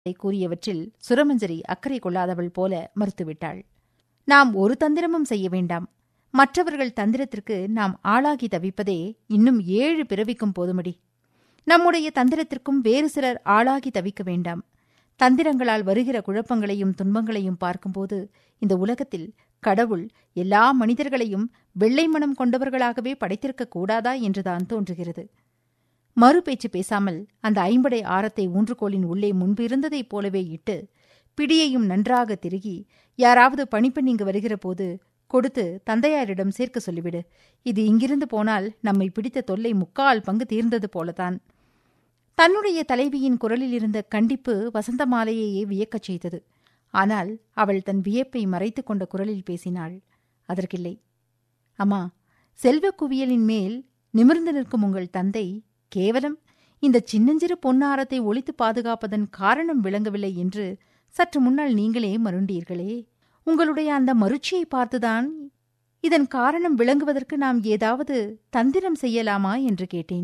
கூறியவற்றில் சுரமஞ்சரி அக்கறை கொள்ளாதவள் போல மறுத்துவிட்டாள் நாம் ஒரு தந்திரமும் செய்ய வேண்டாம் மற்றவர்கள் தந்திரத்திற்கு நாம் ஆளாகி தவிப்பதே இன்னும் ஏழு பிறவிக்கும் போதுமடி நம்முடைய தந்திரத்திற்கும் வேறு சிலர் ஆளாகி தவிக்க வேண்டாம் தந்திரங்களால் வருகிற குழப்பங்களையும் துன்பங்களையும் பார்க்கும்போது இந்த உலகத்தில் கடவுள் எல்லா மனிதர்களையும் வெள்ளை மனம் கொண்டவர்களாகவே படைத்திருக்கக் கூடாதா என்றுதான் தோன்றுகிறது மறு பேச்சு பேசாமல் அந்த ஐம்படை ஆரத்தை ஊன்றுகோலின் உள்ளே முன்பு இருந்ததைப் போலவே இட்டு பிடியையும் நன்றாக திருகி யாராவது பணிப்பெண் இங்கு வருகிற போது கொடுத்து தந்தையாரிடம் சேர்க்க சொல்லிவிடு இது இங்கிருந்து போனால் நம்மை பிடித்த தொல்லை முக்கால் பங்கு தீர்ந்தது போலதான் தன்னுடைய தலைவியின் குரலில் இருந்த கண்டிப்பு வசந்தமாலையையே வியக்கச் செய்தது ஆனால் அவள் தன் வியப்பை மறைத்துக் கொண்ட குரலில் பேசினாள் அதற்கில்லை அம்மா செல்வக் குவியலின் மேல் நிமிர்ந்து நிற்கும் உங்கள் தந்தை கேவலம் இந்த சின்னஞ்சிறு பொன்னாரத்தை ஒழித்து பாதுகாப்பதன் காரணம் விளங்கவில்லை என்று சற்று முன்னால் நீங்களே மருண்டீர்களே உங்களுடைய அந்த மருட்சியை பார்த்துதான் இதன் காரணம் விளங்குவதற்கு நாம் ஏதாவது தந்திரம் செய்யலாமா என்று கேட்டேன்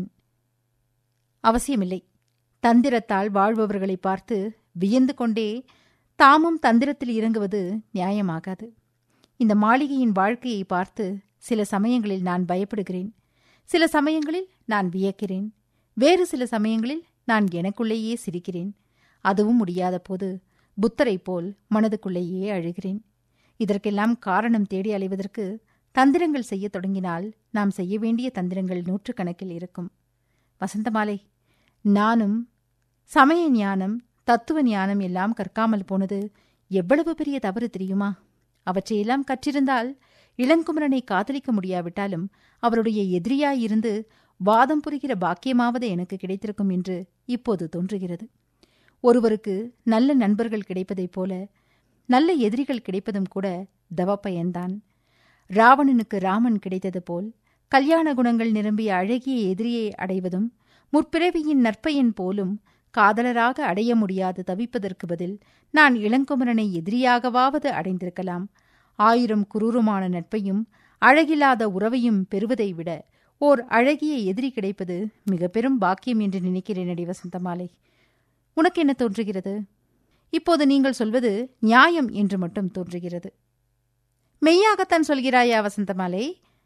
அவசியமில்லை தந்திரத்தால் வாழ்பவர்களை பார்த்து வியந்து கொண்டே தாமும் தந்திரத்தில் இறங்குவது நியாயமாகாது இந்த மாளிகையின் வாழ்க்கையை பார்த்து சில சமயங்களில் நான் பயப்படுகிறேன் சில சமயங்களில் நான் வியக்கிறேன் வேறு சில சமயங்களில் நான் எனக்குள்ளேயே சிரிக்கிறேன் அதுவும் முடியாத போது புத்தரைப் போல் மனதுக்குள்ளேயே அழுகிறேன் இதற்கெல்லாம் காரணம் தேடி அலைவதற்கு தந்திரங்கள் செய்யத் தொடங்கினால் நாம் செய்ய வேண்டிய தந்திரங்கள் நூற்றுக்கணக்கில் இருக்கும் வசந்தமாலை நானும் சமய ஞானம் தத்துவ ஞானம் எல்லாம் கற்காமல் போனது எவ்வளவு பெரிய தவறு தெரியுமா அவற்றையெல்லாம் கற்றிருந்தால் இளங்குமரனை காதலிக்க முடியாவிட்டாலும் அவருடைய எதிரியாயிருந்து வாதம் புரிகிற பாக்கியமாவது எனக்கு கிடைத்திருக்கும் என்று இப்போது தோன்றுகிறது ஒருவருக்கு நல்ல நண்பர்கள் கிடைப்பதைப் போல நல்ல எதிரிகள் கிடைப்பதும் கூட தவப்பயன்தான் ராவணனுக்கு ராமன் கிடைத்தது போல் கல்யாண குணங்கள் நிரம்பிய அழகிய எதிரியை அடைவதும் முற்பிறவியின் நற்பயன் போலும் காதலராக அடைய முடியாது தவிப்பதற்கு பதில் நான் இளங்குமரனை எதிரியாகவாவது அடைந்திருக்கலாம் ஆயிரம் குரூரமான நட்பையும் அழகில்லாத உறவையும் பெறுவதை விட ஓர் அழகிய எதிரி கிடைப்பது மிக பெரும் பாக்கியம் என்று நினைக்கிறேன் அடி வசந்தமாலை உனக்கு என்ன தோன்றுகிறது இப்போது நீங்கள் சொல்வது நியாயம் என்று மட்டும் தோன்றுகிறது மெய்யாகத்தான் சொல்கிறாயா வசந்தமாலை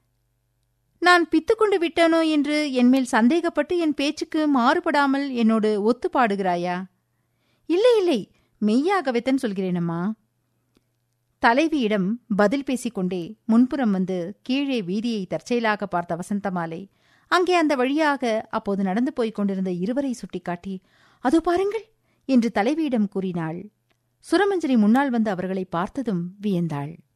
நான் பித்துக்கொண்டு விட்டேனோ என்று என்மேல் சந்தேகப்பட்டு என் பேச்சுக்கு மாறுபடாமல் என்னோடு ஒத்து பாடுகிறாயா இல்லை இல்லை மெய்யாகவேத்தான் சொல்கிறேனம்மா தலைவியிடம் பதில் பேசிக்கொண்டே முன்புறம் வந்து கீழே வீதியை தற்செயலாக பார்த்த வசந்தமாலை அங்கே அந்த வழியாக அப்போது நடந்து போய்க் கொண்டிருந்த இருவரை சுட்டிக்காட்டி அதோ பாருங்கள் என்று தலைவியிடம் கூறினாள் சுரமஞ்சரி முன்னால் வந்து அவர்களை பார்த்ததும் வியந்தாள்